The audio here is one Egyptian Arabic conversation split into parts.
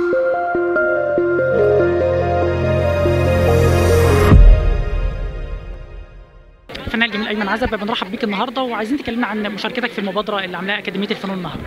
الفنان الجميل ايمن عزب بنرحب بيك النهارده وعايزين تكلمنا عن مشاركتك في المبادره اللي عاملاها اكاديميه الفنون النهارده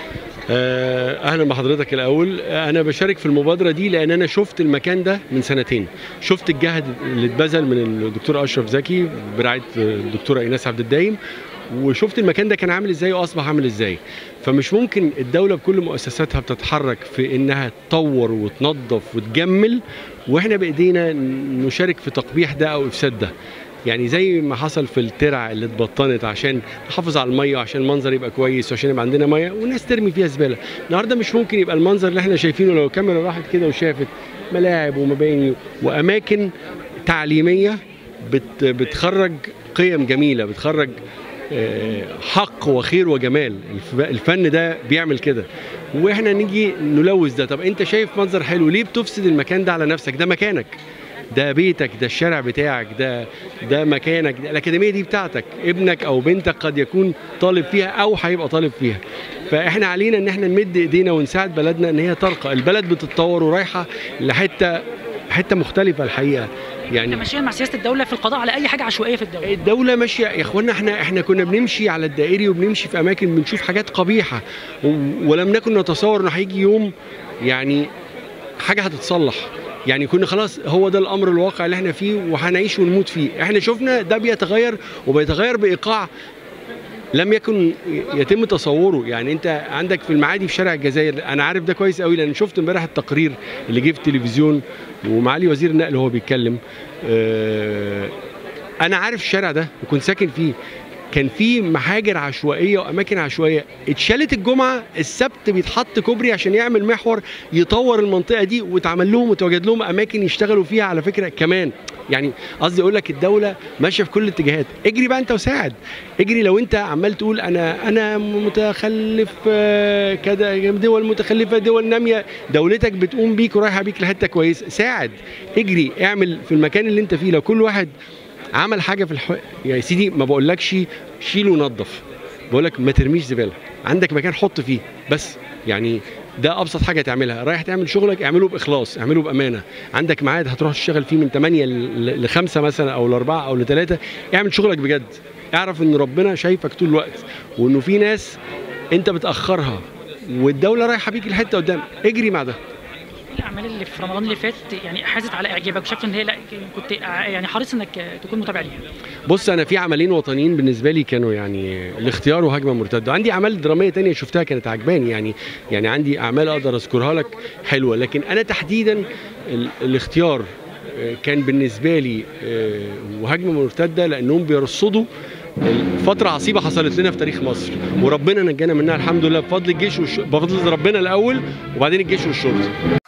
آه، اهلا بحضرتك الاول آه، انا بشارك في المبادره دي لان انا شفت المكان ده من سنتين شفت الجهد اللي اتبذل من الدكتور اشرف زكي برعايه الدكتوره ايناس عبد الدايم وشفت المكان ده كان عامل ازاي واصبح عامل ازاي فمش ممكن الدوله بكل مؤسساتها بتتحرك في انها تطور وتنظف وتجمل واحنا بايدينا نشارك في تقبيح ده او افساد ده يعني زي ما حصل في الترع اللي اتبطنت عشان نحافظ على الميه وعشان المنظر يبقى كويس وعشان يبقى عندنا ميه والناس ترمي فيها زباله النهارده مش ممكن يبقى المنظر اللي احنا شايفينه لو الكاميرا راحت كده وشافت ملاعب ومباني واماكن تعليميه بت بتخرج قيم جميله بتخرج آه، حق وخير وجمال الف- الفن ده بيعمل كده واحنا نيجي نلوث ده طب انت شايف منظر حلو ليه بتفسد المكان ده على نفسك ده مكانك ده بيتك ده الشارع بتاعك ده ده مكانك ده الاكاديميه دي بتاعتك ابنك او بنتك قد يكون طالب فيها او هيبقى طالب فيها فاحنا علينا ان احنا نمد ايدينا ونساعد بلدنا ان هي ترقى البلد بتتطور ورايحه لحته حته مختلفه الحقيقه يعني احنا ماشيين مع سياسه الدوله في القضاء على اي حاجه عشوائيه في الدوله الدولة ماشية يا اخوانا احنا احنا كنا بنمشي على الدائري وبنمشي في اماكن بنشوف حاجات قبيحة و- ولم نكن نتصور انه هيجي يوم يعني حاجة هتتصلح يعني كنا خلاص هو ده الامر الواقع اللي احنا فيه وهنعيش ونموت فيه احنا شفنا ده بيتغير وبيتغير بايقاع لم يكن يتم تصوره يعني انت عندك في المعادي في شارع الجزائر انا عارف ده كويس قوي لان شفت امبارح التقرير اللي جه في التلفزيون ومعالي وزير النقل وهو بيتكلم اه انا عارف الشارع ده وكنت ساكن فيه كان في محاجر عشوائيه واماكن عشوائيه اتشالت الجمعه السبت بيتحط كوبري عشان يعمل محور يطور المنطقه دي واتعمل لهم وتوجد لهم اماكن يشتغلوا فيها على فكره كمان يعني قصدي اقول لك الدوله ماشيه في كل الاتجاهات اجري بقى انت وساعد اجري لو انت عمال تقول انا انا متخلف آه، كده دول متخلفه دول ناميه دولتك بتقوم بيك ورايحه بيك لحته كويسه ساعد اجري اعمل في المكان اللي انت فيه لو كل واحد عمل حاجه في الح... يا سيدي ما بقولكش شيل ونظف بقول لك ما ترميش زباله عندك مكان حط فيه بس يعني ده ابسط حاجه تعملها رايح تعمل شغلك اعمله باخلاص اعمله بامانه عندك ميعاد هتروح تشتغل فيه من 8 ل 5 مثلا او ل 4 او ل 3 اعمل شغلك بجد اعرف ان ربنا شايفك طول الوقت وانه في ناس انت بتاخرها والدوله رايحه بيك لحته قدام اجري مع ده الاعمال اللي في رمضان اللي فات يعني حازت على اعجابك وشايف ان هي لا كنت يعني حريص انك تكون متابع ليها بص انا في عملين وطنيين بالنسبه لي كانوا يعني الاختيار وهجمه مرتده عندي اعمال دراميه تانية شفتها كانت عجباني يعني يعني عندي اعمال اقدر اذكرها لك حلوه لكن انا تحديدا ال- الاختيار آه، كان بالنسبه لي آه، وهجمه مرتده لانهم بيرصدوا فترة عصيبة حصلت لنا في تاريخ مصر وربنا نجانا منها الحمد لله بفضل الجيش والش... بفضل ربنا الأول وبعدين الجيش والشرطة